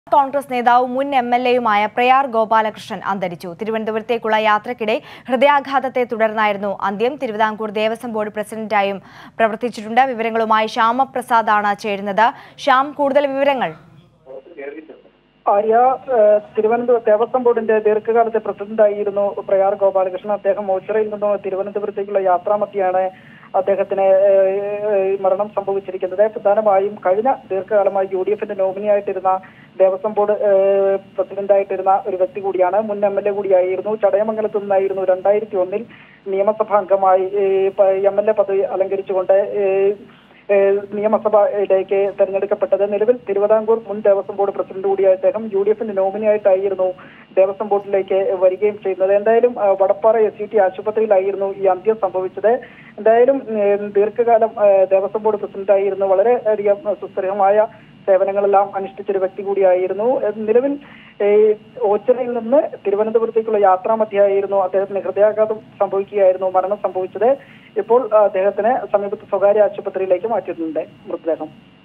കോൺഗ്രസ് നേതാവും മുൻ M L എയുമായ പ്രയാർ ഗോപാലകൃഷ്ണൻ അന്തരിച്ചു തിരുവനന്തപുരത്തേക്കുള്ള യാത്രക്കിടെ ഹൃദയാഘാതത്തെ തുടർന്നായിരുന്നു അന്ത്യം തിരുവിതാംകൂർ ദേവസ്വം ബോർഡ് പ്രസിഡന്റായും പ്രവർത്തിച്ചിട്ടുണ്ട് വിവരങ്ങളുമായി ശ്യാമപ്രസാദാണ് ചേരുന്നത് ശ്യാം കൂടുതൽ വിവരങ്ങൾ ആര്യ ഏഹ്, തിരുവനന്തപുരം ദേവസ്വം ബോർഡിന്റെ ദീർഘകാലത്തെ പ്രസിഡന്റായിരുന്നു പ്രയാർ ഗോപാലകൃഷ്ണൻ അദ്ദേഹം ഓച്ചിറയിൽ നിന്നും തിരുവനന്തപുരത്തേക്കുള്ള യാത്രാമധ്യയാണ് അദ്ദേഹത്തിന് ഏഹ്, മരണം സംഭവിച്ചിരിക്കുന്നത് പ്രധാനമായും കഴിഞ്ഞ ദീർഘകാലമായി യു ഡി എഫിന്റെ നോമിനിയായിട്ടിരുന്ന ദേവസ്വം ബോർഡ് ഏഹ്, പ്രസിഡന്റായിട്ടിരുന്ന ഒരു വ്യക്തി കൂടിയാണ് മുൻ എം എൽ എ കൂടിയായിരുന്നു ചടയമംഗലത്തു നിന്നായിരുന്നു രണ്ടായിരത്തി ഒന്നിൽ നിയമസഭാ അംഗമായി എം എൽ എ പദവി അലങ്കരിച്ചുകൊണ്ട് ഏഹ്, ഏഹ് നിയമസഭയിലേക്ക് തെരഞ്ഞെടുക്കപ്പെട്ടത് നിലവിൽ തിരുവിതാംകൂർ മുൻ ദേവസ്വം ബോർഡ് പ്രസിഡന്റ് കൂടിയായ അദ്ദേഹം യു ഡി എഫിന്റെ നോമിനിയായിട്ടായിരുന്നു ദേവസ്വം ബോർഡിലേക്ക് വരികയും ചെയ്യുന്നത് എന്തായാലും ആ, വടപ്പാറ എസ് സി ടി ആശുപത്രിയിലായിരുന്നു ഈ അന്ത്യം സംഭവിച്ചത് എന്തായാലും ഏഹ്, ദീർഘകാലം ഏഹ്, ദേവസ്വം ബോർഡ് പ്രസിഡന്റായിരുന്നു വളരെ അധികം സുസ്ഥിരമായ സേവനങ്ങളെല്ലാം അനുഷ്ഠിച്ചൊരു വ്യക്തി കൂടിയായിരുന്നു ഏഹ്, നിലവിൽ ഏഹ്, ഓച്ചിറയിൽ നിന്ന് തിരുവനന്തപുരത്തേക്കുള്ള യാത്രാമധ്യയായിരുന്നു അദ്ദേഹത്തിന് ഹൃദയാഘാതം സംഭവിക്കുകയായിരുന്നു മരണം സംഭവിച്ചത് ഇപ്പോൾ അദ്ദേഹത്തിന് സമീപത്ത് സ്വകാര്യ ആശുപത്രിയിലേക്ക് മാറ്റിയിട്ടുണ്ട് മൃതദേഹം